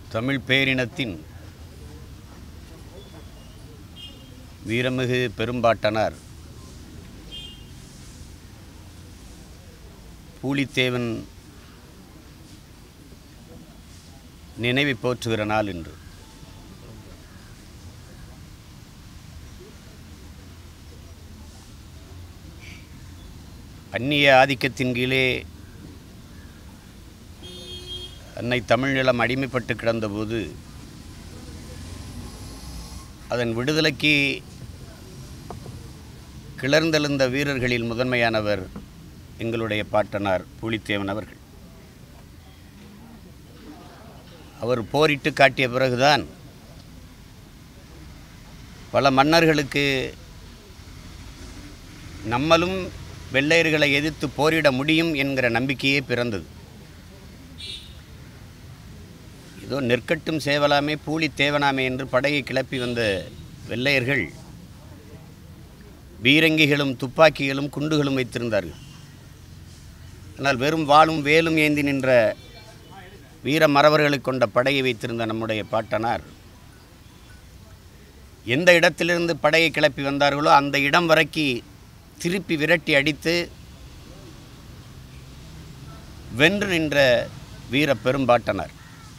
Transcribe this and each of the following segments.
தமிழ் பேரினத்தின் வீரமிகு பெரும்பாட்டனார் பூலித்தேவன் நினைவை போற்றுகிற நாள் இன்று அந்நிய ஆதிக்கத்தின் கீழே அன்னை தமிழ் நிலம் அடிமைப்பட்டு கிடந்தபோது அதன் விடுதலைக்கு கிளர்ந்தெழுந்த வீரர்களில் முதன்மையானவர் எங்களுடைய பாட்டனார் பூலித்தேவன் அவர்கள் அவர் போரிட்டு காட்டிய பிறகுதான் பல மன்னர்களுக்கு நம்மளும் வெள்ளையர்களை எதிர்த்து போரிட முடியும் என்கிற நம்பிக்கையே பிறந்தது ஏதோ நெற்கட்டும் சேவலாமே பூலி தேவனாமே என்று படையை கிளப்பி வந்த வெள்ளையர்கள் பீரங்கிகளும் துப்பாக்கிகளும் குண்டுகளும் வைத்திருந்தார்கள் ஆனால் வெறும் வாளும் வேலும் ஏந்தி நின்ற வீர மறவர்களை கொண்ட படையை வைத்திருந்த நம்முடைய பாட்டனார் எந்த இடத்திலிருந்து படையை கிளப்பி வந்தார்களோ அந்த இடம் வரைக்கு திருப்பி விரட்டி அடித்து வென்று நின்ற வீர பெரும்பாட்டனார்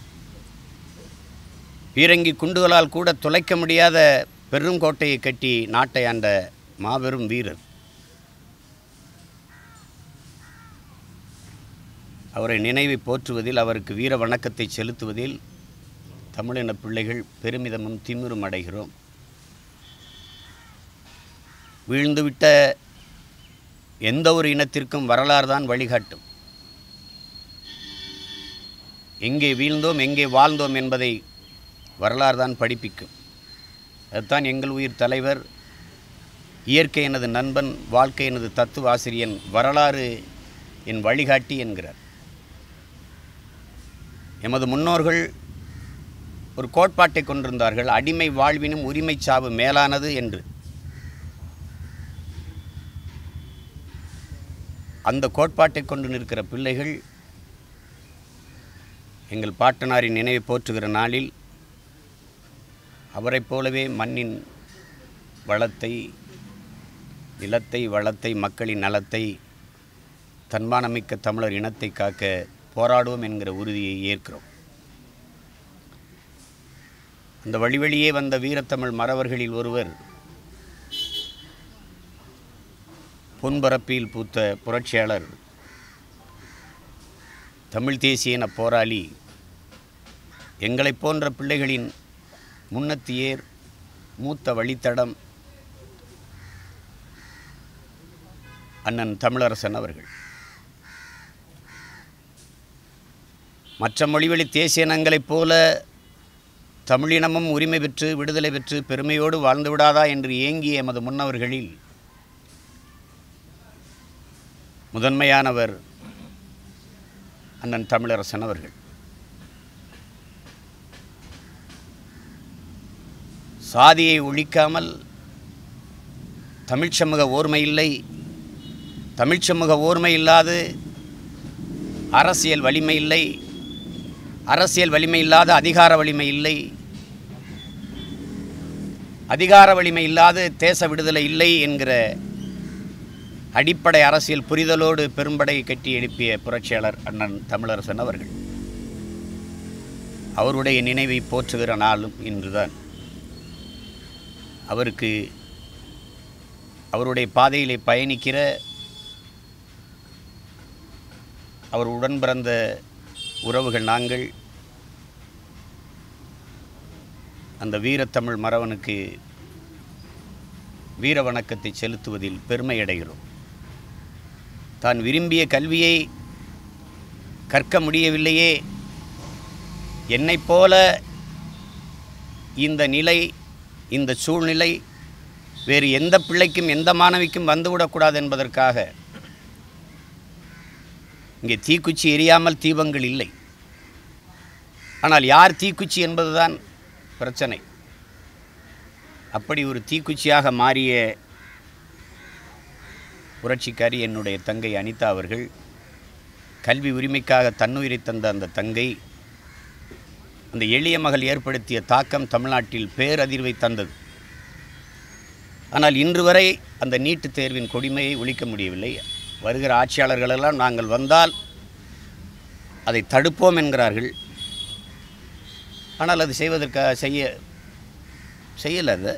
பீரங்கி குண்டுகளால் கூட துளைக்க முடியாத பெருங்கோட்டையை கட்டி நாட்டை ஆண்ட மாபெரும் வீரர் அவரை நினைவை போற்றுவதில் அவருக்கு வீர வணக்கத்தை செலுத்துவதில் தமிழின பிள்ளைகள் பெருமிதமும் திமிரும் அடைகிறோம் வீழ்ந்துவிட்ட எந்த ஒரு இனத்திற்கும் வரலாறு தான் வழிகாட்டும் எங்கே வீழ்ந்தோம் எங்கே வாழ்ந்தோம் என்பதை வரலாறு தான் படிப்பிக்கும் அதுதான் எங்கள் உயிர் தலைவர் இயற்கை எனது நண்பன் வாழ்க்கை எனது தத்துவ ஆசிரியன் வரலாறு என் வழிகாட்டி என்கிறார் எமது முன்னோர்கள் ஒரு கோட்பாட்டை கொண்டிருந்தார்கள் அடிமை வாழ்வினும் உரிமை சாவு மேலானது என்று அந்த கோட்பாட்டை கொண்டு நிற்கிற பிள்ளைகள் எங்கள் பாட்டனாரின் நினைவை போற்றுகிற நாளில் அவரைப் போலவே மண்ணின் வளத்தை நிலத்தை வளத்தை மக்களின் நலத்தை தன்மானமிக்க தமிழர் இனத்தை காக்க போராடுவோம் என்கிற உறுதியை ஏற்கிறோம் அந்த வழி வழியே வந்த வீரத்தமிழ் மறவர்களில் ஒருவர் பொன்பரப்பில் பூத்த புரட்சியாளர் தமிழ் தேசியன போராளி எங்களைப் போன்ற பிள்ளைகளின் முன்னத்தியேர் மூத்த வழித்தடம் அண்ணன் தமிழரசன் அவர்கள் மற்ற மொழிவழி தேசியனங்களைப் போல தமிழினமும் உரிமை பெற்று விடுதலை பெற்று பெருமையோடு வாழ்ந்து விடாதா என்று ஏங்கிய எமது முன்னவர்களில் முதன்மையானவர் அண்ணன் தமிழரசன் அவர்கள் சாதியை ஒழிக்காமல் தமிழ்ச் சமூக ஓர்மை இல்லை தமிழ்ச் சமூக ஓர்மை இல்லாது அரசியல் வலிமை இல்லை அரசியல் வலிமை இல்லாத அதிகார வலிமை இல்லை அதிகார வலிமை இல்லாது தேச விடுதலை இல்லை என்கிற அடிப்படை அரசியல் புரிதலோடு பெரும்படை கட்டி எழுப்பிய புரட்சியாளர் அண்ணன் தமிழரசன் அவர்கள் அவருடைய நினைவை போற்றுகிற நாளும் இன்றுதான் அவருக்கு அவருடைய பாதையிலே பயணிக்கிற அவர் உடன் பிறந்த உறவுகள் நாங்கள் அந்த வீரத்தமிழ் மறவனுக்கு வீர வணக்கத்தை செலுத்துவதில் பெருமை அடைகிறோம் தான் விரும்பிய கல்வியை கற்க முடியவில்லையே என்னைப் போல இந்த நிலை இந்த சூழ்நிலை வேறு எந்த பிள்ளைக்கும் எந்த மாணவிக்கும் வந்துவிடக்கூடாது என்பதற்காக இங்கே தீக்குச்சி எரியாமல் தீபங்கள் இல்லை ஆனால் யார் தீக்குச்சி என்பதுதான் பிரச்சனை அப்படி ஒரு தீக்குச்சியாக மாறிய புரட்சிக்காரி என்னுடைய தங்கை அனிதா அவர்கள் கல்வி உரிமைக்காக தன்னுயிரை தந்த அந்த தங்கை அந்த எளிய மகள் ஏற்படுத்திய தாக்கம் தமிழ்நாட்டில் பேரதிர்வை தந்தது ஆனால் இன்று வரை அந்த நீட்டுத் தேர்வின் கொடுமையை ஒழிக்க முடியவில்லை வருகிற ஆட்சியாளர்களெல்லாம் நாங்கள் வந்தால் அதை தடுப்போம் என்கிறார்கள் ஆனால் அது செய்வதற்காக செய்ய செய்யலை அது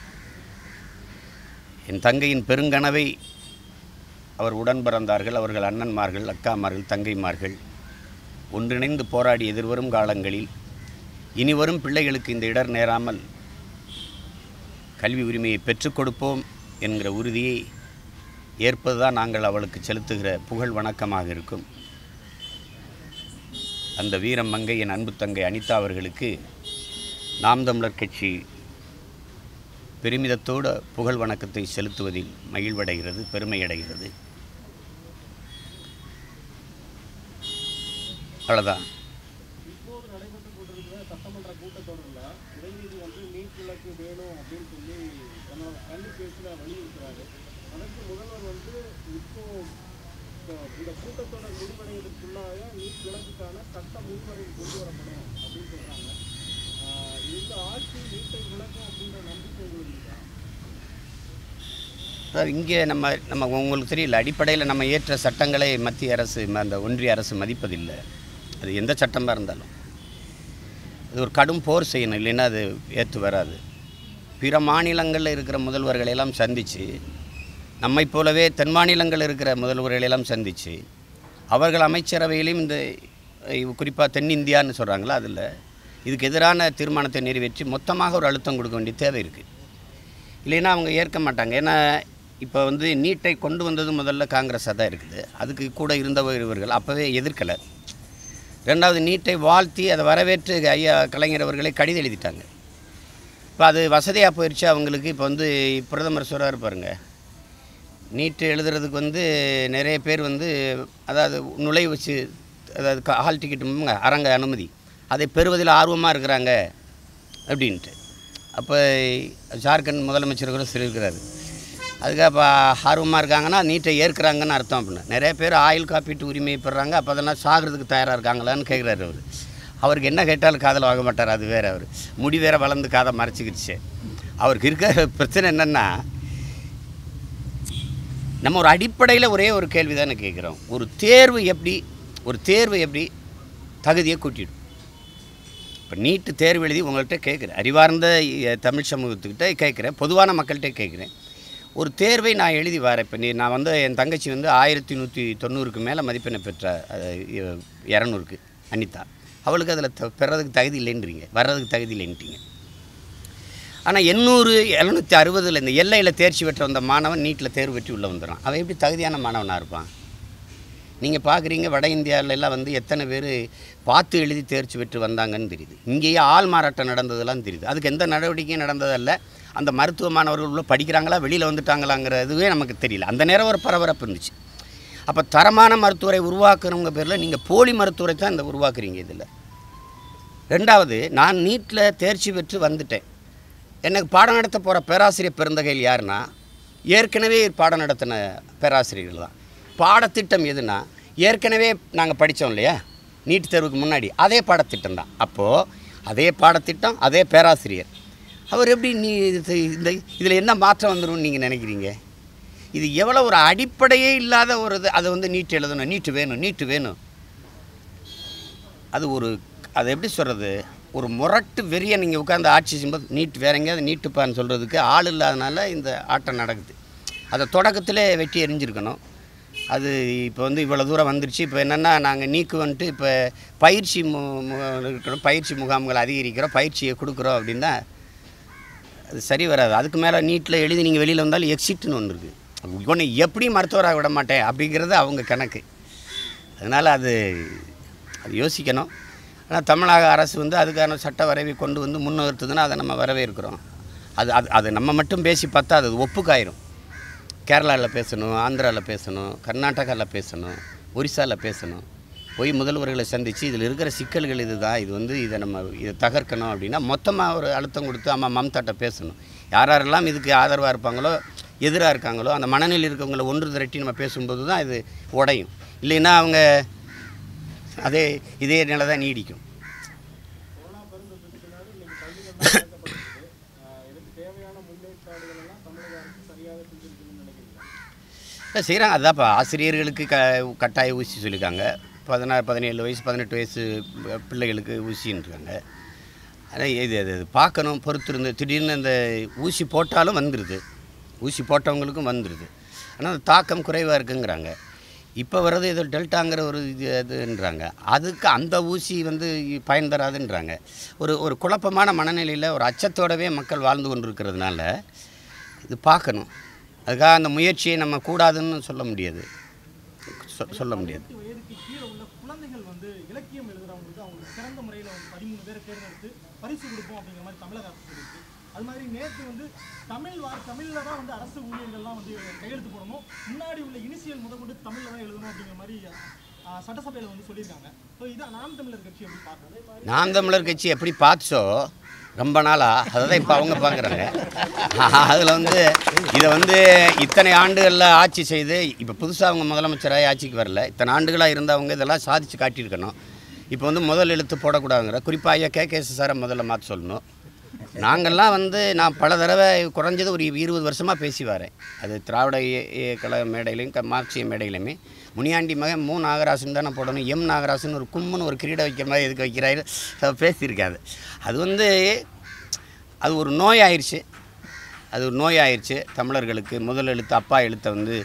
என் தங்கையின் பெருங்கனவை அவர் உடன் பிறந்தார்கள் அவர்கள் அண்ணன்மார்கள் அக்காமார்கள் தங்கைமார்கள் ஒன்றிணைந்து போராடி எதிர்வரும் காலங்களில் இனிவரும் பிள்ளைகளுக்கு இந்த இடர் நேராமல் கல்வி உரிமையை பெற்றுக் கொடுப்போம் என்கிற உறுதியை ஏற்பதுதான் நாங்கள் அவளுக்கு செலுத்துகிற புகழ் வணக்கமாக இருக்கும் அந்த வீரம் மங்கை என் அன்பு தங்கை அனிதா அவர்களுக்கு நாம் தமிழர் கட்சி பெருமிதத்தோடு புகழ் வணக்கத்தை செலுத்துவதில் மகிழ்வடைகிறது பெருமையடைகிறது அவ்வளோதான் இப்போது நடைபெற்று கொண்டிருக்கிற சட்டமன்ற கூட்டத்தொடரில் உதயநிதி வந்து நீட் விளக்கு வேணும் அப்படின்னு சொல்லி தன்னோட கல்வி பேச்சில் வலியுறுத்துறாரு அதற்கு முதல்வர் வந்து இப்போ இப்போ இந்த கூட்டத்தொடர் முடிவடைவதற்குள்ளாக நீட் விளக்குக்கான சட்ட முன்வரை கொண்டு வரப்படும் அப்படின்னு சொல்றாங்க ஆஹ் இந்த ஆட்சி நீட்டை விளக்கும் அப்படின்ற நம்பிக்கை உங்களுக்கு இருக்கா? அதாவது இங்கே நம்ம நம்ம உங்களுக்கு தெரியல அடிப்படையில் நம்ம ஏற்ற சட்டங்களை மத்திய அரசு ம- அந்த ஒன்றிய அரசு மதிப்பதில்லை அது எந்த சட்டமாக இருந்தாலும் அது ஒரு கடும் போர் செய்யணும் இல்லைன்னா அது ஏற்று வராது பிற மாநிலங்களில் இருக்கிற முதல்வர்களை எல்லாம் சந்தித்து நம்மைப் போலவே தென் மாநிலங்களில் இருக்கிற முதல்வர்களை எல்லாம் சந்தித்து அவர்கள் அமைச்சரவையிலும் இந்த குறிப்பாக தென்னிந்தியான்னு சொல்கிறாங்களா அதில் இதுக்கு எதிரான தீர்மானத்தை நிறைவேற்றி மொத்தமாக ஒரு அழுத்தம் கொடுக்க வேண்டிய தேவை இருக்குது இல்லைன்னா அவங்க ஏற்க மாட்டாங்க ஏன்னா இப்போ வந்து நீட்டை கொண்டு வந்தது முதல்ல காங்கிரஸாக தான் இருக்குது அதுக்கு கூட இருந்தவர் இவர்கள் அப்போவே எதிர்க்கலை ரெண்டாவது நீட்டை வாழ்த்தி அதை வரவேற்று ஐயா கலைஞர் அவர்களை கடிதம் எழுதிட்டாங்க இப்போ அது வசதியாக போயிடுச்சு அவங்களுக்கு இப்போ வந்து பிரதமர் சொல்கிறாரு பாருங்க நீட்டு எழுதுறதுக்கு வந்து நிறைய பேர் வந்து அதாவது நுழைவு வச்சு அதாவது கா- ஹால் டிக்கெட் அரங்க அனுமதி அதை பெறுவதில் ஆர்வமாக இருக்கிறாங்க அப்படின்ட்டு அப்போ ஜார்க்கண்ட் முதலமைச்சர் கூட சொல்லியிருக்கிறாரு அதுக்கு அப்போ ஆர்வமாக இருக்காங்கன்னா நீட்டை ஏற்கிறாங்கன்னு அர்த்தம் அப்படின்னு நிறைய பேர் ஆயுள் காப்பீட்டு உரிமையை பெறுறாங்க அப்போ அதெல்லாம் சாகிறதுக்கு தயாராக இருக்காங்களான்னு கேட்குறாரு அவர் அவருக்கு என்ன கேட்டாலும் காதில் வாங்க மாட்டார் அது வேற அவர் முடி வேற வளர்ந்து காதை மறைச்சிக்கிடுச்சு அவருக்கு இருக்கிற பிரச்சனை என்னென்னா நம்ம ஒரு அடிப்படையில் ஒரே ஒரு கேள்வி தானே கேட்குறோம் ஒரு தேர்வு எப்படி ஒரு தேர்வு எப்படி தகுதியை கூட்டிடும் இப்போ நீட்டு தேர்வு எழுதி உங்கள்கிட்ட கேட்குறேன் அறிவார்ந்த அஹ், தமிழ் சமூகத்துக்கிட்ட கேட்குறேன் பொதுவான மக்கள்கிட்ட கேட்குறேன் ஒரு தேர்வை நான் எழுதி வரேன் இப்போ நீ நான் வந்து என் தங்கச்சி வந்து ஆயிரத்தி நூற்றி தொண்ணூறுக்கு மேலே மதிப்பெண்ணை பெற்ற இரநூறுக்கு அனிதா அவளுக்கு அதில் த பெறதுக்கு தகுதி இல்லைன்றீங்க வர்றதுக்கு தகுதி இல்லைன்ட்டீங்க ஆனால் எண்ணூறு எழுநூற்றி அறுபதில் இந்த எல்லையில் தேர்ச்சி பெற்ற வந்த மாணவன் நீட்டில் தேர்வு பெற்று உள்ளே வந்துடுறான் அவன் எப்படி தகுதியான மாணவனாக இருப்பான் நீங்கள் பார்க்குறீங்க வட இந்தியாவுல எல்லாம் வந்து எத்தனை பேர் பார்த்து எழுதி தேர்ச்சி பெற்று வந்தாங்கன்னு தெரியுது இங்கேயே ஆள் மாறாட்டம் நடந்ததெல்லாம் தெரியுது அதுக்கு எந்த நடவடிக்கையும் நடந்ததல்ல அந்த மருத்துவ மாணவர்கள் உள்ள படிக்கிறாங்களா வெளியில் வந்துட்டாங்களாங்கிறதுவே நமக்கு தெரியல அந்த நேரம் ஒரு பரபரப்பு இருந்துச்சு அப்போ தரமான மருத்துவரை உருவாக்குறவங்க பேரில் நீங்கள் போலி மருத்துவரை தான் இந்த உருவாக்குறீங்க இதில் ரெண்டாவது நான் நீட்டில் தேர்ச்சி பெற்று வந்துட்டேன் எனக்கு பாடம் நடத்த போகிற பேராசிரியர் பெருந்தகையில் யாருன்னா ஏற்கனவே பாடம் நடத்தின பேராசிரியர்கள் தான் பாடத்திட்டம் எதுனா ஏற்கனவே நாங்கள் படித்தோம் இல்லையா நீட் தேர்வுக்கு முன்னாடி அதே பாடத்திட்டம் தான் அப்போது அதே பாடத்திட்டம் அதே பேராசிரியர் அவர் எப்படி நீ இது- இந்த இதில் என்ன மாற்றம் வந்துரும்னு நீங்கள் நினைக்கிறீங்க இது எவ்வளோ ஒரு அடிப்படையே இல்லாத ஒரு இது அதை வந்து நீட் எழுதணும் நீட்டு வேணும் நீட்டு வேணும் அது ஒரு அதை எப்படி சொல்கிறது ஒரு முரட்டு வெறியை நீங்கள் உட்காந்து ஆட்சி செய்யும்போது நீட் வேற எங்கேயாவது நீட்டுப்பான்னு சொல்கிறதுக்கு ஆள் இல்லாதனால இந்த ஆட்டம் நடக்குது அதை தொடக்கத்திலே வெட்டி எறிஞ்சிருக்கணும் அது இப்போ வந்து இவ்வளோ தூரம் வந்துருச்சு இப்போ என்னென்னா நாங்கள் நீக்கு வந்துட்டு இப்போ பயிற்சி மு மு- இருக்கிறோம் பயிற்சி முகாம்கள் அதிகரிக்கிறோம் பயிற்சியை கொடுக்குறோம் அப்படின்னா அது சரி வராது அதுக்கு மேலே நீட்டில் எழுதி நீங்கள் வெளியில் வந்தாலும் எக்ஸிட்னு ஒன்று இருக்குது ஒன்று எப்படி மருத்துவராக விட மாட்டேன் அப்படிங்கிறது அவங்க கணக்கு அதனால் அது அது யோசிக்கணும் ஆனால் தமிழக அரசு வந்து அதுக்கான சட்ட வரைவை கொண்டு வந்து முன்னிறுத்துதுன்னா அதை நம்ம வரவேற்கிறோம் அது அது அது நம்ம மட்டும் பேசி பார்த்தா அது ஒப்புக்காயிரும் கேரளாவில் பேசணும் ஆந்திராவில் பேசணும் கர்நாடகாவில் பேசணும் ஒரிசாவில் பேசணும் போய் முதல்வர்களை சந்தித்து இதில் இருக்கிற சிக்கல்கள் இதுதான் இது வந்து இதை நம்ம இதை தகர்க்கணும் அப்படின்னா மொத்தமாக ஒரு அழுத்தம் கொடுத்து ஆமாம் மம்தாட்ட பேசணும் யார் யாரெல்லாம் இதுக்கு ஆதரவாக இருப்பாங்களோ எதிராக இருக்காங்களோ அந்த மனநிலையில் இருக்கவங்கள ஒன்று திரட்டி நம்ம பேசும்போது தான் இது உடையும் இல்லைன்னா அவங்க அதே இதே நிலை தான் நீடிக்கும் கொரோனா தேவையான முன்னேற்பாடுகள் எல்லாம் தமிழக அரசு சரியாக செஞ்சிருக்குன்னு நினைக்கிறீங்களா இல்லை செய்கிறாங்க அதான் இப்போ ஆசிரியர்களுக்கு க கட்டாய ஊசி சொல்லியிருக்காங்க பதினாறு பதினேழு வயசு பதினெட்டு வயசு ப- பிள்ளைகளுக்கு ஊசின்றாங்க ஆனால் இது அது அது பார்க்கணும் பொறுத்திருந்து திடீர்னு அந்த ஊசி போட்டாலும் வந்துடுது ஊசி போட்டவங்களுக்கும் வந்துடுது ஆனால் அந்த தாக்கம் குறைவாக இருக்குங்கிறாங்க இப்போ வர்றது ஏதோ டெல்டாங்கிற ஒரு இது அதுன்றாங்க அதுக்கு அந்த ஊசி வந்து பயன் தராதுன்றாங்க ஒரு ஒரு குழப்பமான மனநிலையில் ஒரு அச்சத்தோடவே மக்கள் வாழ்ந்து கொண்டிருக்கிறதுனால இது பார்க்கணும் அதுக்காக அந்த முயற்சியை நம்ம கூடாதுன்னு சொல்ல முடியாது சொ- சொல்ல முடியாது பதினெட்டு வயதுக்கு கீழே உள்ள குழந்தைகள் வந்து இலக்கியம் எழுதுறவங்களுக்கு அவங்களுக்கு சிறந்த முறையில் வந்து பதிமூணு பேரை தேர்ந்தெடுத்து பரிசு கொடுப்போம் அப்படிங்கிற மாதிரி தமிழக அரசு சொல்லியிருக்கு அது மாதிரி நேற்று வந்து தமிழ் வா தமிழில் தான் வந்து அரசு ஊழியர்கள்லாம் வந்து கையெழுத்து போடணும் முன்னாடி உள்ள இனிஷியல் முதற்கொண்டு தமிழில் தான் எழுதணும் அப்படிங்கிற மாதிரி ஆஹ், சட்டசபையில் வந்து சொல்லியிருக்காங்க ஸோ இதான் நாம் தமிழர் கட்சி எப்படி பார்க்கணும் நாம் தமிழர் கட்சி எப்படி பார்த்துச்சோ ரொம்ப நாளாக அதை தான் இப்போ அவங்க பார்க்குறாங்க அதில் வந்து இதை வந்து இத்தனை ஆண்டுகளில் ஆட்சி செய்து இப்போ புதுசாக அவங்க முதலமைச்சராக ஆட்சிக்கு வரல இத்தனை ஆண்டுகளாக இருந்தவங்க இதெல்லாம் சாதித்து காட்டியிருக்கணும் இப்போ வந்து முதல் எழுத்து போடக்கூடாதுங்கிற குறிப்பாக ஐயா கே கே சாரை முதல்ல மாற்ற சொல்லணும் நாங்கள்லாம் வந்து நான் பல தடவை குறைஞ்சது ஒரு இருபது வருஷமாக பேசி வரேன் அது திராவிட இய- இய- கழக மேடையிலையும் க- மார்க்சிய மேடையிலையுமே முனியாண்டி மகன் மூ நாகராசன் தானே போடணும் எம் நாகராசன் ஒரு கும்முன்னு ஒரு கிரீடம் வைக்கிற மாதிரி எதுக்கு வைக்கிறாரு அது பேசியிருக்காது அது வந்து அது ஒரு நோய் ஆயிடுச்சு அது ஒரு நோய் ஆயிடுச்சு தமிழர்களுக்கு முதல் எழுத்து அப்பா எழுத்தை வந்து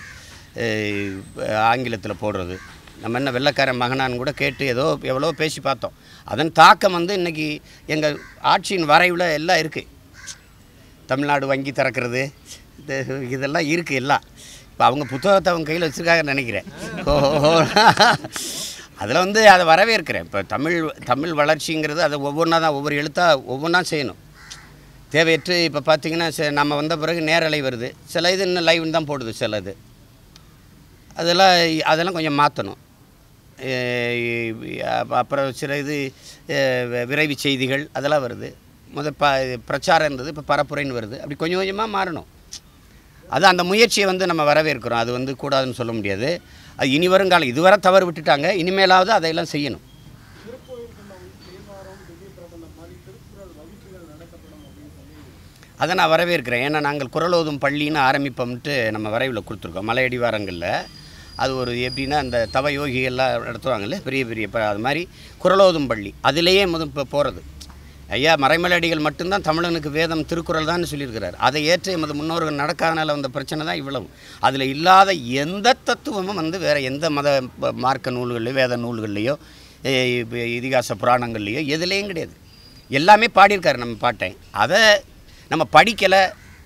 ஆங்கிலத்தில் போடுறது நம்ம என்ன வெள்ளைக்காரன் மகனான்னு கூட கேட்டு ஏதோ எவ்வளோ பேசி பார்த்தோம் அதன் தாக்கம் வந்து இன்றைக்கி எங்கள் ஆட்சியின் வரைவில் எல்லாம் இருக்குது தமிழ்நாடு வங்கி திறக்கிறது இது இதெல்லாம் இருக்குது எல்லாம் இப்போ அவங்க புத்தகத்தை அவங்க கையில் வச்சுருக்காங்கன்னு நினைக்கிறேன் ஓ அதில் வந்து அதை வரவேற்கிறேன் இப்போ தமிழ் தமிழ் வளர்ச்சிங்கிறது அதை ஒவ்வொன்றா தான் ஒவ்வொரு எழுத்தாக ஒவ்வொன்றா செய்யணும் தேவையற்று இப்போ பார்த்தீங்கன்னா ச- நம்ம வந்த பிறகு நேரலை வருது சில இது இன்னும் லைவ்னு தான் போடுது சில இது அதெல்லாம் அதெல்லாம் கொஞ்சம் மாற்றணும் அப்புறம் சில இது அஹ், வி- விரைவு செய்திகள் அதெல்லாம் வருது முத ப பிரச்சாரம் இருந்தது இப்போ பரப்புரைன்னு வருது அப்படி கொஞ்சம் கொஞ்சமாக மாறணும் அது அந்த முயற்சியை வந்து நம்ம வரவேற்கிறோம் அது வந்து கூடாதுன்னு சொல்ல முடியாது அது இனி வருங்காலம் இதுவரை தவறு விட்டுட்டாங்க இனிமேலாவது அதையெல்லாம் செய்யணும் திருக்கோயில் சொன்னவங்க தேவாரம் திவ்ய பிரபந்தம் மாதிரி திருக்குறள் வகுப்புகள் நடத்தப்படும் அப்படின்னு சொல்லி அதை நான் வரவேற்கிறேன் ஏன்னா நாங்கள் குரலோதும் பள்ளின்னு ஆரம்பிப்போம்ட்டு நம்ம வரைவில் கொடுத்துருக்கோம் மலை அடிவாரங்களில் அது ஒரு எப்படின்னா அந்த தவ யோகிகள்லாம் நடத்துவாங்கல்ல பெரிய பெரிய ப அது மாதிரி குரலோதும் பள்ளி அதிலேயே முத இப்போ போகிறது ஐயா மறைமலடிகள் மட்டும்தான் தமிழனுக்கு வேதம் திருக்குறள் தான் சொல்லியிருக்கிறார் அதை ஏற்று எமது முன்னோர்கள் நடக்காதனால வந்த பிரச்சனை தான் இவ்வளவு அதில் இல்லாத எந்த தத்துவமும் வந்து வேறு எந்த மத ப- மார்க்க நூல்கள்லையோ வேத நூல்கள்லையோ எ, இப்ப இதிகாச புராணங்கள்லையோ எதுலேயும் கிடையாது எல்லாமே பாடியிருக்காரு நம்ம பாட்டேன் அதை நம்ம படிக்கலை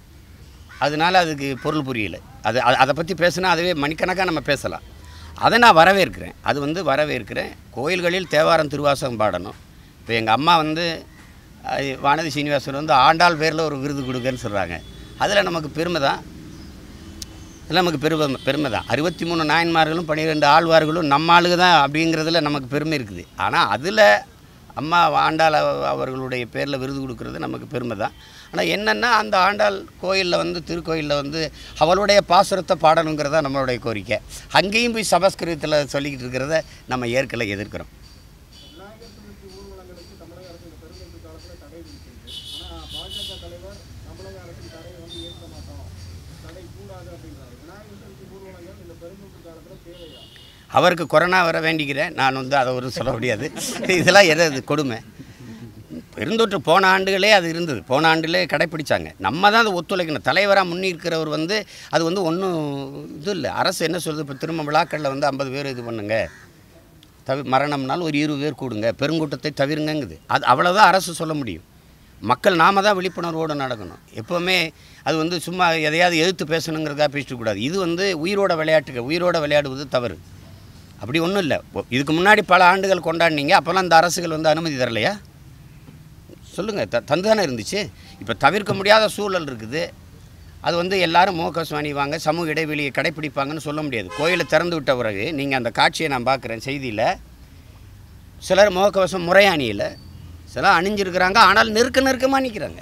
அதனால அதுக்கு பொருள் புரியல அது அது- அதை பற்றி பேசுனா அதுவே மணிக்கணக்காக நம்ம பேசலாம் அதை நான் வரவேற்கிறேன் அது வந்து வரவேற்கிறேன் கோயில்களில் தேவாரம் திருவாசகம் பாடணும் இப்போ எங்கள் அம்மா வந்து அஹ், வானதி சீனிவாசன் வந்து ஆண்டாள் பேரில் ஒரு விருது கொடுக்கன்னு சொல்கிறாங்க அதில் நமக்கு பெருமை தான் இதெல்லாம் நமக்கு பெருமை பெருமை தான் அறுபத்தி மூணு நாயன்மார்களும் பன்னிரெண்டு ஆழ்வார்களும் நம்ம ஆளுக தான் அப்படிங்கிறதுல நமக்கு பெருமை இருக்குது ஆனால் அதில் அம்மா ஆண்டாள் அவ- அவர்களுடைய பேரில் விருது கொடுக்கறது நமக்கு பெருமை தான் ஆனால் என்னென்னா அந்த ஆண்டாள் கோயிலில் வந்து திருக்கோயிலில் வந்து அவளுடைய பாசுரத்தை பாடணுங்கிறதா நம்மளுடைய கோரிக்கை அங்கேயும் போய் சமஸ்கிருதத்தில் சொல்லிக்கிட்டு இருக்கிறத நம்ம ஏற்கலை எதிர்க்கிறோம் விநாயகர் சதுர்த்தி ஊர்வலங்களுக்கு தமிழக அரசு இந்த பெருந்தொற்று காலத்தில் தடை விதிச்சிருக்கு ஆனால் பாஜக தலைவர் தமிழக அரசின் தடையை வந்து ஏற்க மாட்டோம் தடை கூடாது அப்படின்றாரு விநாயகர் சதுர்த்தி ஊர்வலங்கள் இந்த பெருந்தொற்று காலத்தில் தேவையா அவருக்கு கொரோனா வர வேண்டிக்கிறேன் நான் வந்து அதை ஒரு சொல்ல முடியாது இதெல்லாம் எது கொடுமை பெருந்தொற்று போன ஆண்டுகளே அது இருந்தது போன ஆண்டுகளே கடைப்பிடிச்சாங்க நம்ம தான் அதை ஒத்துழைக்கணும் தலைவராக முன்னிருக்கிறவர் வந்து அது வந்து ஒன்றும் இது இல்லை அரசு என்ன சொல்லுது இப்போ திரும்ப விழாக்களில் வந்து ஐம்பது பேர் இது பண்ணுங்க தவி மரணம்னாலும் ஒரு இருபது பேர் கூடுங்க பெருங்கூட்டத்தை தவிருங்கங்குது அது அவ்வளோதான் அரசு சொல்ல முடியும் மக்கள் நாம தான் விழிப்புணர்வோடு நடக்கணும் எப்போவுமே அது வந்து சும்மா எதையாவது எதிர்த்து பேசணுங்கிறதா பேசிட்டு கூடாது இது வந்து உயிரோட விளையாட்டுகள் உயிரோட விளையாடுவது தவறு அப்படி ஒன்றும் இல்லை ஒ- இதுக்கு முன்னாடி பல ஆண்டுகள் கொண்டாடினீங்க அப்போல்லாம் இந்த அரசுகள் வந்து அனுமதி தரலையா சொல்லுங்கள் த தந்து தானே இருந்துச்சு இப்போ தவிர்க்க முடியாத சூழல் இருக்குது அது வந்து எல்லாரும் முகக்கவசம் அணிவாங்க சமூக இடைவெளியை கடைப்பிடிப்பாங்கன்னு சொல்ல முடியாது கோயிலை திறந்து விட்ட பிறகு நீங்கள் அந்த காட்சியை நான் பார்க்குறேன் செய்தியில் சிலர் முகக்கவசம் முறையா அணியல சிலர் அணிஞ்சிருக்கிறாங்க ஆனால் நெருக்க நெருக்கமாக நிற்கிறாங்க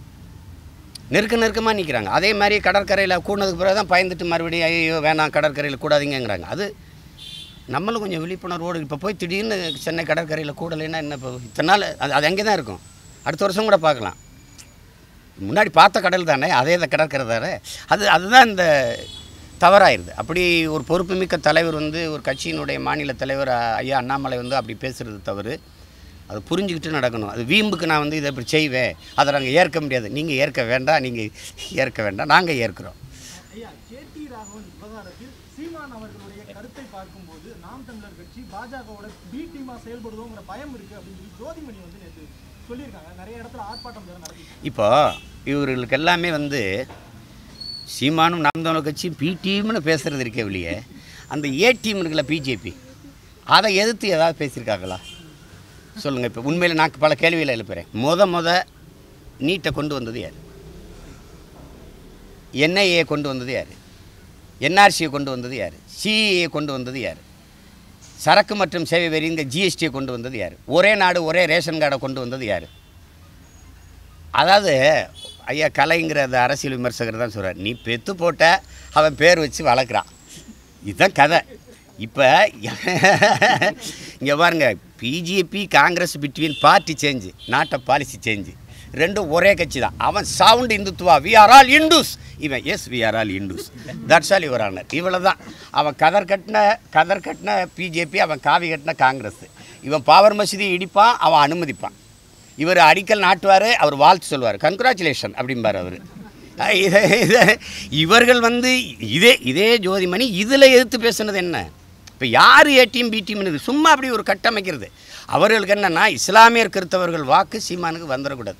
நெருக்க நெருக்கமாக நிற்கிறாங்க அதே மாதிரி கடற்கரையில் கூடினதுக்கு பிறகு தான் பயந்துட்டு மறுபடியும் ஐயோ வேணாம் கடற்கரையில் கூடாதீங்கங்கிறாங்க அது நம்மளும் கொஞ்சம் விழிப்புணர்வோடு இப்போ போய் திடீர்னு சென்னை கடற்கரையில் கூடலைன்னா என்ன இப்போ இத்தனை நாள் அது அது அங்கே தான் இருக்கும் அடுத்த வருஷம் கூட பார்க்கலாம் முன்னாடி பார்த்த கடல் தானே அதே இதை கிடக்கிறது தானே அது அதுதான் இந்த தவறாயிருது அப்படி ஒரு பொறுப்புமிக்க தலைவர் வந்து ஒரு கட்சியினுடைய மாநில தலைவர் அ- ஐயா அண்ணாமலை வந்து அப்படி பேசுகிறது தவறு அது புரிஞ்சுக்கிட்டு நடக்கணும் அது வீம்புக்கு நான் வந்து இதை இப்படி செய்வேன் அதை நாங்கள் ஏற்க முடியாது நீங்கள் ஏற்க வேண்டாம் நீங்கள் ஏற்க வேண்டாம் நாங்கள் ஏற்கிறோம் ஐயா கேடி ராகவன் விவகாரத்தில் சீமான் அவர்களுடைய கருத்தை பார்க்கும்போது நாம் தமிழர் கட்சி பாஜகவோட பி டீமா செயல்படுதோங்கிற பயம் இருக்கு அப்படின்னு சொல்லி ஜோதிமணி வந்து நேற்று சொல்லியிருக்காங்க நிறைய இடத்துல ஆர்ப்பாட்டம் வேற நடத்தி இப்போ இவர்களுக்கு எல்லாமே வந்து சீமானும் நாம் தமிழர் கட்சி பி டீம்னு பேசுகிறது இருக்கே வெளியே அந்த ஏ டீம் இருக்குல்ல பிஜேபி அதை எதிர்த்து ஏதாவது பேசியிருக்காங்களா சொல்லுங்கள் இப்போ உண்மையில் நான் பல கேள்விகளை எழுப்புறேன் முத முத நீட்டை கொண்டு வந்தது யார் என்ஐஏ கொண்டு வந்தது யார் என்ஆர்சியை கொண்டு வந்தது யார் சிஏ கொண்டு வந்தது யார் சரக்கு மற்றும் சேவை வரி இந்த ஜிஎஸ்டியை கொண்டு வந்தது யார் ஒரே நாடு ஒரே ரேஷன் கார்டை கொண்டு வந்தது யார் அதாவது ஐயா கலைங்கிற அந்த அரசியல் விமர்சகர் தான் சொல்கிறார் நீ பெத்து போட்ட அவன் பேர் வச்சு வளர்க்குறான் இதுதான் கதை இப்போ இங்கே பாருங்க BJP Congress between party change not a policy change ரெண்டும் ஒரே கட்சி தான் அவன் sound Hindutva we are all Hindus இவன் yes we are all Hindus that's all your honour இவ்வளோ தான் அவன் கதர் கட்டின கதர் கட்டின பிஜேபி அவன் காவி கட்டின காங்கிரஸ் இவன் பாவர் மசூதி இடிப்பான் அவன் அனுமதிப்பான் இவர் அடிக்கல் நாட்டுவார் அவர் வாழ்த்து சொல்லுவார் கங்க்ராச்சுலேஷன் அப்படிம்பார் அவர் இதை இதை இவர்கள் வந்து இதே இதே ஜோதிமணி இதில் எதிர்த்து பேசுனது என்ன இப்போ யார் ஏ டீம் பி டீம்னு சும்மா அப்படி ஒரு கட்டமைக்கிறது அவர்களுக்கு என்னன்னா இஸ்லாமியர் கிறித்தவர்கள் வாக்கு சீமானுக்கு வந்துடக்கூடாது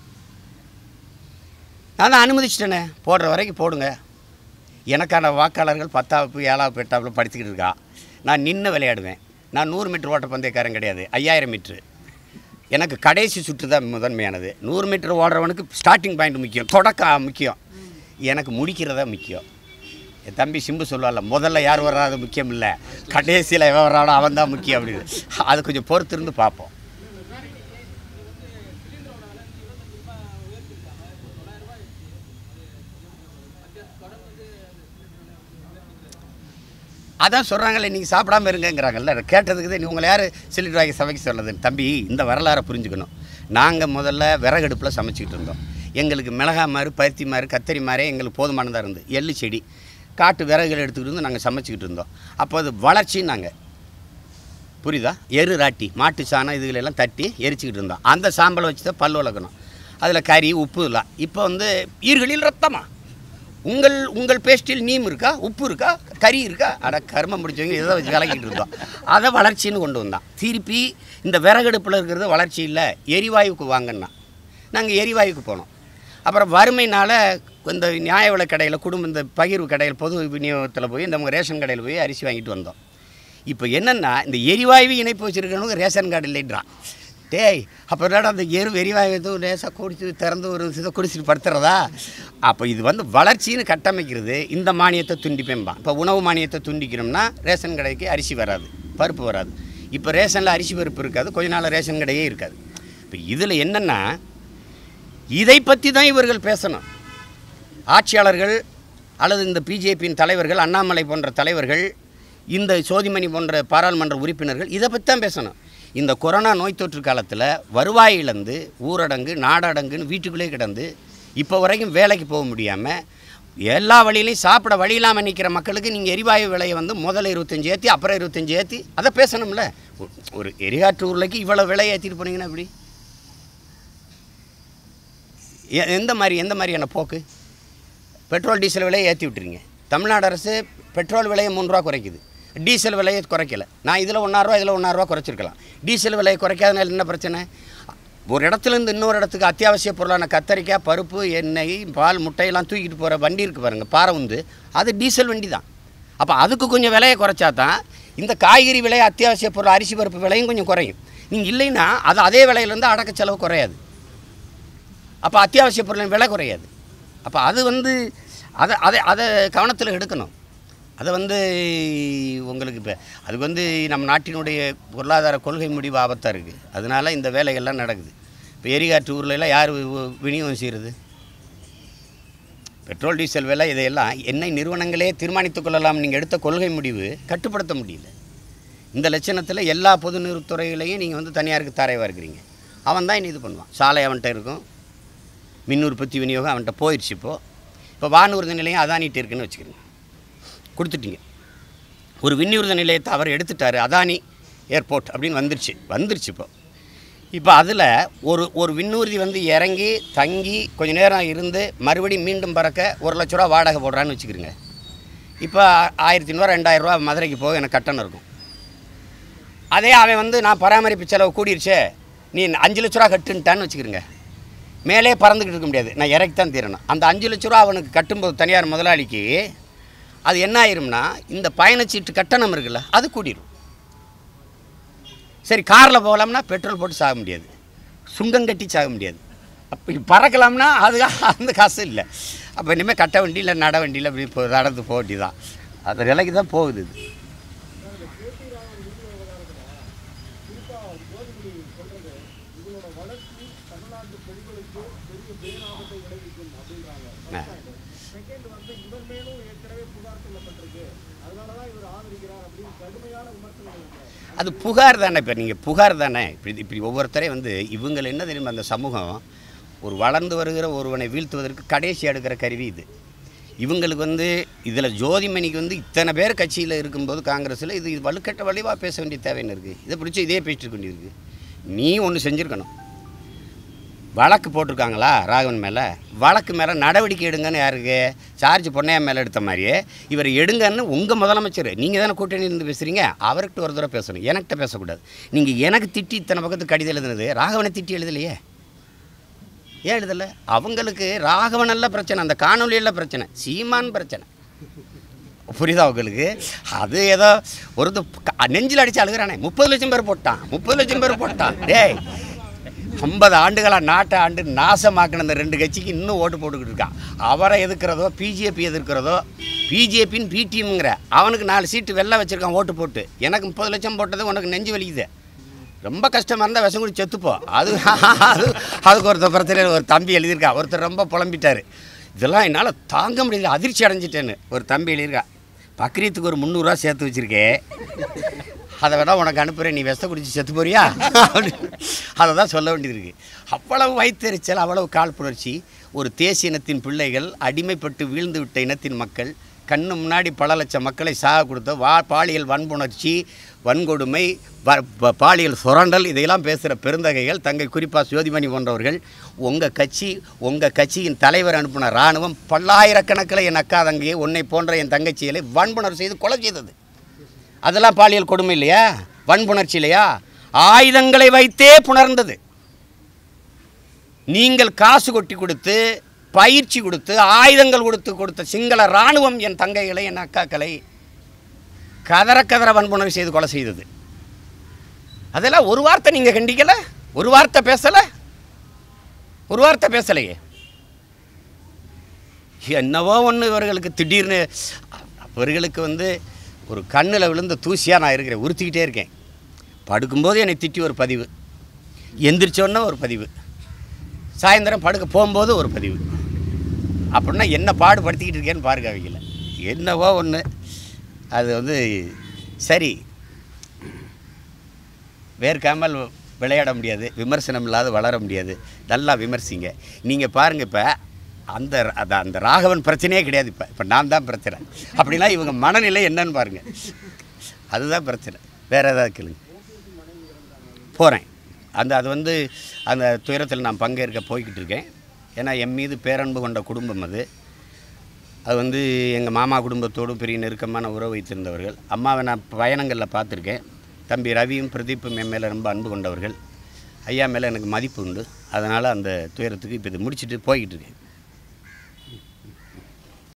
நான் தான் அனுமதிச்சிட்டேனே போடுற வரைக்கும் போடுங்க எனக்கான வாக்காளர்கள் பத்தாவது ஏழாவது எட்டாவது படிச்சுக்கிட்டு இருக்கா நான் நின்று விளையாடுவேன் நான் நூறு மீட்டர் ஓட்ட பந்தயக்காரன் கிடையாது ஐயாயிரம் மீட்ரு எனக்கு கடைசி சுற்று தான் முதன்மையானது நூறு மீட்டர் ஓடுறவனுக்கு ஸ்டார்டிங் பாயிண்ட் முக்கியம் தொடக்கம் முக்கியம் எனக்கு முடிக்கிறதா முக்கியம் என் தம்பி சிம்பு சொல்லுவாள்ல முதல்ல யார் வர்றாது முக்கியம் இல்லை கடைசியில் எவன் வர்றானோ அவன் தான் முக்கியம் அப்படின்னு அது கொஞ்சம் பொறுத்திருந்து பார்ப்போம் அதான் சொல்கிறாங்களே நீங்கள் சாப்பிடாம இருங்கங்கிறாங்கல்ல கேட்டதுக்கு தான் உங்களை யார் சிலிண்டர் வாங்கி சமைக்க சொன்னது தம்பி இந்த வரலாறை புரிஞ்சுக்கணும் நாங்கள் முதல்ல விறகடுப்பில் சமைச்சிக்கிட்டு இருந்தோம் எங்களுக்கு மிளகா மாறு பருத்தி மாறு கத்தரி மாறே எங்களுக்கு போதுமானதாக இருந்து எள்ளு செடி காட்டு விறகுகள் எடுத்துக்கிட்டு வந்து நாங்கள் சமைச்சிக்கிட்டு இருந்தோம் அப்போ அது வளர்ச்சின்னாங்க புரியுதா எரு ராட்டி மாட்டு சாணம் இதுகளெல்லாம் தட்டி எரிச்சுக்கிட்டு இருந்தோம் அந்த சாம்பலை வச்சு தான் பல் வளர்க்கணும் அதில் கறி உப்பு இல்லை இப்போ வந்து ஈர்களில் ரத்தமா உங்கள் உங்கள் பேஸ்டில் நீம் இருக்கா உப்பு இருக்கா கறி இருக்கா அட கர்மம் முடிச்சவங்க இதை வச்சு கலக்கிட்டு இருந்தோம் அதை வளர்ச்சின்னு கொண்டு வந்தான் திருப்பி இந்த விறகடுப்பில் இருக்கிறது வளர்ச்சி இல்லை எரிவாயுக்கு வாங்கன்னா நாங்கள் எரிவாயுக்கு போனோம் அப்புறம் வறுமைனால் இந்த நியாய விலை கடையில் குடும்ப இந்த பகிர்வு கடையில் பொது விநியோகத்தில் போய் இந்த ரேஷன் கடையில் போய் அரிசி வாங்கிட்டு வந்தோம் இப்போ என்னென்னா இந்த எரிவாயு இணைப்பு வச்சுருக்கவங்க ரேஷன் கார்டு இல்லைன்றான் டேய் அப்போ என்னடா அந்த எரு எரிவாயு எதுவும் லேசாக குடிச்சு திறந்து ஒரு இதை குடிச்சிட்டு படுத்துறதா அப்போ இது வந்து வளர்ச்சின்னு கட்டமைக்கிறது இந்த மானியத்தை துண்டிப்பேன்பான் இப்போ உணவு மானியத்தை துண்டிக்கணும்னா ரேஷன் கடைக்கு அரிசி வராது பருப்பு வராது இப்போ ரேஷனில் அரிசி பருப்பு இருக்காது கொஞ்ச நாள் ரேஷன் கடையே இருக்காது இப்போ இதில் என்னென்னா இதை பற்றி தான் இவர்கள் பேசணும் ஆட்சியாளர்கள் அல்லது இந்த பிஜேபியின் தலைவர்கள் அண்ணாமலை போன்ற தலைவர்கள் இந்த சோதிமணி போன்ற பாராளுமன்ற உறுப்பினர்கள் இதை பற்றி தான் பேசணும் இந்த கொரோனா நோய் தொற்று காலத்தில் வருவாய் இழந்து ஊரடங்கு நாடடங்குன்னு வீட்டுக்குள்ளே கிடந்து இப்போ வரைக்கும் வேலைக்கு போக முடியாமல் எல்லா வழியிலையும் சாப்பிட வழி இல்லாமல் நிற்கிற மக்களுக்கு நீங்கள் எரிவாயு விலையை வந்து முதல்ல இருபத்தஞ்சி ஏற்றி அப்புறம் இருபத்தஞ்சி ஏற்றி அதை பேசணும்ல ஒரு- ஒரு எரிகாற்று உருளைக்கு இவ்வளோ விலை ஏற்றிட்டு போனீங்கன்னா எப்படி எ- எந்த மாதிரி எந்த மாதிரியான போக்கு பெட்ரோல் டீசல் விலையை ஏற்றி விட்டுறீங்க தமிழ்நாடு அரசு பெட்ரோல் விலையை மூணு ரூபா குறைக்குது டீசல் விலையை குறைக்கல நான் இதில் ஒன்றாயிரூவா இதில் ஒன்றாயிரூவா குறைச்சிருக்கலாம் டீசல் விலையை குறைக்காதனால என்ன பிரச்சனை ஒரு இடத்துலேருந்து இன்னொரு இடத்துக்கு அத்தியாவசிய பொருளான கத்தரிக்காய் பருப்பு எண்ணெய் பால் முட்டையெல்லாம் தூக்கிட்டு போகிற வண்டி இருக்குது பாருங்கள் பாறை உந்து அது டீசல் வண்டி தான் அப்போ அதுக்கு கொஞ்சம் விலையை குறைச்சா தான் இந்த காய்கறி விலை அத்தியாவசிய பொருள் அரிசி பருப்பு விலையும் கொஞ்சம் குறையும் நீங்கள் இல்லைன்னா அது அதே விலையிலேருந்து அடக்க செலவு குறையாது அப்போ அத்தியாவசிய பொருளின் விலை குறையாது அப்போ அது வந்து அதை அதை அதை கவனத்தில் எடுக்கணும் அதை வந்து உங்களுக்கு இப்போ அதுக்கு வந்து நம்ம நாட்டினுடைய பொருளாதார கொள்கை முடிவு ஆபத்தாக இருக்குது அதனால இந்த வேலைகள்லாம் நடக்குது இப்போ எரிகாற்று ஊர்ல எல்லாம் யார் வி- விநியோகம் செய்கிறது பெட்ரோல் டீசல் விலை இதையெல்லாம் எண்ணெய் நிறுவனங்களே தீர்மானித்துக் கொள்ளலாம் நீங்கள் எடுத்த கொள்கை முடிவு கட்டுப்படுத்த முடியல இந்த லட்சணத்தில் எல்லா பொது நிறுத்துறைகளையும் நீங்கள் வந்து தனியாருக்கு தரைவாக இருக்கிறீங்க அவன் தான் இனி இது பண்ணுவான் சாலை அவன்கிட்ட இருக்கும் மின் உற்பத்தி விநியோகம் அவன்கிட்ட போயிடுச்சு இப்போது இப்போ வானூர்தி நிலையம் அதானிட்டு இருக்குன்னு வச்சுக்கிறேங்க கொடுத்துட்டீங்க ஒரு விண்ணுறுதி நிலையத்தை அவர் எடுத்துட்டார் அதானி ஏர்போர்ட் அப்படின்னு வந்துருச்சு வந்துருச்சு இப்போ இப்போ அதில் ஒரு ஒரு விண்ணூர்தி வந்து இறங்கி தங்கி கொஞ்ச நேரம் இருந்து மறுபடியும் மீண்டும் பறக்க ஒரு லட்ச ரூபா வாடகை போடுறான்னு வச்சுக்கிறோங்க இப்போ ஆயிரத்தி ஐநூறுவா ரெண்டாயிரரூவா மதுரைக்கு போக எனக்கு கட்டணம் இருக்கும் அதே அவன் வந்து நான் பராமரிப்பு செலவு கூடிருச்சே நீ அஞ்சு லட்ச ரூபா கட்டுன்ட்டான்னு வச்சுக்கிறோங்க மேலே பறந்துக்கிட்டு இருக்க முடியாது நான் இறக்கி தான் தீரணும் அந்த அஞ்சு லட்ச ரூபா அவனுக்கு கட்டும்போது தனியார் முதலாளிக்கு அது என்ன ஆயிரும்னா இந்த பயணச்சீட்டு கட்டணம் இருக்குல்ல அது கூடிரும் சரி காரில் போகலாம்னா பெட்ரோல் போட்டு சாக முடியாது சுங்கம் கட்டி சாக முடியாது அப்படி பறக்கலாம்னா அது அந்த காசு இல்லை அப்போ இனிமேல் கட்ட வண்டி இல்லை நட வண்டியில் அப்படி போ நடந்து போக வேண்டியதான் அந்த நிலைக்கு தான் போகுது இது குறிப்பா ஜோதிமணி சொல்றது இதனோட வளர்ச்சி தமிழ்நாட்டு பெண்களுக்கு பெரிய பேராபத்தை விளைவிக்கும் அப்படின்றாங்க செகண்ட் வந்து இவர் மேலும் ஏற்கனவே புகார் சொல்லப்பட்டிருக்கு அதனாலதான் இவர் ஆதரிக்கிறார் அப்படின்னு கடுமையான விமர்சனங்கள் இருக்கு அது புகார் தானே இப்போ நீங்கள் புகார் தானே இப்படி இப்படி ஒவ்வொருத்தரையும் வந்து இவங்க என்ன தெரியுமா அந்த சமூகம் ஒரு வளர்ந்து வருகிற ஒருவனை வீழ்த்துவதற்கு கடைசி எடுக்கிற கருவி இது இவங்களுக்கு வந்து இதில் ஜோதிமணிக்கு வந்து இத்தனை பேர் கட்சியில் இருக்கும்போது காங்கிரஸில் இது இது வலுக்கட்ட வலிவாக பேச வேண்டிய தேவைன்னு இருக்குது இதை பிடிச்சி இதே பேசிட்டு வேண்டியிருக்கு நீ ஒன்று செஞ்சுருக்கணும் வழக்கு போட்டிருக்காங்களா ராகவன் மேலே வழக்கு மேலே நடவடிக்கை எடுங்கன்னு யாருக்கு சார்ஜ் பொன்னையா மேலே எடுத்த மாதிரியே இவர் எடுங்கன்னு உங்கள் முதலமைச்சர் நீங்கள் தானே கூட்டணி இருந்து பேசுகிறீங்க அவர்கிட்ட ஒரு தடவை பேசணும் எனக்கிட்ட பேசக்கூடாது நீங்கள் எனக்கு திட்டி இத்தனை பக்கத்துக்கு கடிதம் எழுதுனது ராகவனை திட்டி எழுதலையே ஏன் எழுதலை அவங்களுக்கு ராகவன் எல்லாம் பிரச்சனை அந்த காணொலியெல்லாம் பிரச்சனை சீமான் பிரச்சனை புரியுதா உங்களுக்கு அது ஏதோ ஒரு நெஞ்சில் அடிச்சு அழுகிறானே முப்பது லட்சம் பேர் போட்டான் முப்பது லட்சம் பேர் போட்டான் டேய் ஐம்பது ஆண்டுகளாக நாட்டை ஆண்டு நாசமாக்கின அந்த ரெண்டு கட்சிக்கு இன்னும் ஓட்டு போட்டுக்கிட்டு இருக்கான் அவரை எதிர்க்கிறதோ பிஜேபி எதிர்க்கிறதோ பிஜேபின்னு பிடிஎம்ங்கிற அவனுக்கு நாலு சீட்டு வெளில வச்சுருக்கான் ஓட்டு போட்டு எனக்கு முப்பது லட்சம் போட்டது உனக்கு நெஞ்சு வலிக்குது ரொம்ப கஷ்டமாக இருந்தால் விஷம் குடி செத்துப்போ அது அது அதுக்கு ஒருத்தர் பிரச்சனை ஒரு தம்பி எழுதியிருக்கா ஒருத்தர் ரொம்ப புலம்பிட்டார் இதெல்லாம் என்னால் தாங்க முடியல அதிர்ச்சி அடைஞ்சிட்டேன்னு ஒரு தம்பி எழுதியிருக்கா பக்ரீத்துக்கு ஒரு முந்நூறுரூவா சேர்த்து வச்சுருக்கேன் அதை வேணா உனக்கு அனுப்புகிறேன் நீ விஷத்தை குடிச்சு செத்து போறியா அப்படின்னு அதை தான் சொல்ல வேண்டியது இருக்குது அவ்வளவு வைத்தறிச்சல் அவ்வளவு காழ்ப்புணர்ச்சி ஒரு தேசிய இனத்தின் பிள்ளைகள் அடிமைப்பட்டு வீழ்ந்து விட்ட இனத்தின் மக்கள் கண்ணு முன்னாடி பல லட்சம் மக்களை சாக கொடுத்த வா பாலியல் வன்புணர்ச்சி வன்கொடுமை வ- ப- பாலியல் சுரண்டல் இதையெல்லாம் பேசுகிற பெருந்தகைகள் தங்கை குறிப்பாக ஜோதிமணி போன்றவர்கள் உங்கள் கட்சி உங்கள் கட்சியின் தலைவர் அனுப்பின இராணுவம் பல்லாயிரக்கணக்கில் என் அக்கா தங்கையை உன்னை போன்ற என் தங்கச்சிகளை வன்புணர்வு செய்து கொலை செய்தது அதெல்லாம் பாலியல் கொடுமை இல்லையா வன்புணர்ச்சி இல்லையா ஆயுதங்களை வைத்தே புணர்ந்தது நீங்கள் காசு கொட்டி கொடுத்து பயிற்சி கொடுத்து ஆயுதங்கள் கொடுத்து கொடுத்த சிங்கள இராணுவம் என் தங்கைகளை என் அக்காக்களை கதற கதற வன்புணர்வு செய்து கொலை செய்தது அதெல்லாம் ஒரு வார்த்தை நீங்கள் கண்டிக்கல ஒரு வார்த்தை பேசலை ஒரு வார்த்தை பேசலையே என்னவோ ஒன்று இவர்களுக்கு திடீர்னு அவர்களுக்கு வந்து ஒரு கண்ணில் விழுந்த தூசியாக நான் இருக்கிறேன் உறுத்திக்கிட்டே இருக்கேன் படுக்கும்போது என்னை திட்டி ஒரு பதிவு எந்திரிச்சோன்னே ஒரு பதிவு சாயந்தரம் படுக்க போகும்போது ஒரு பதிவு அப்படின்னா என்ன பாடுபடுத்திக்கிட்டு இருக்கேன்னு பாருங்க அவங்கள என்னவோ ஒன்று அது வந்து சரி வேர்க்காமல் விளையாட முடியாது விமர்சனம் இல்லாத வளர முடியாது நல்லா விமர்சிங்க நீங்கள் பாருங்கள் இப்போ அந்த அந்த அந்த ராகவன் பிரச்சனையே கிடையாது இப்போ இப்போ நான் தான் பிரச்சனை அப்படின்னா இவங்க மனநிலை என்னன்னு பாருங்கள் அதுதான் பிரச்சனை வேறு ஏதாவது கேளுங்க போகிறேன் அந்த அது வந்து அந்த துயரத்தில் நான் பங்கேற்க போய்கிட்டு இருக்கேன் ஏன்னா என் மீது பேரன்பு கொண்ட குடும்பம் அது அது வந்து எங்கள் மாமா குடும்பத்தோடு பெரிய நெருக்கமான உறவு வைத்திருந்தவர்கள் அம்மாவை நான் பயணங்களில் பார்த்துருக்கேன் தம்பி ரவியும் பிரதீப்பும் என் மேலே ரொம்ப அன்பு கொண்டவர்கள் ஐயா மேலே எனக்கு மதிப்பு உண்டு அதனால் அந்த துயரத்துக்கு இப்போ இது முடிச்சுட்டு போய்கிட்டு இருக்கேன்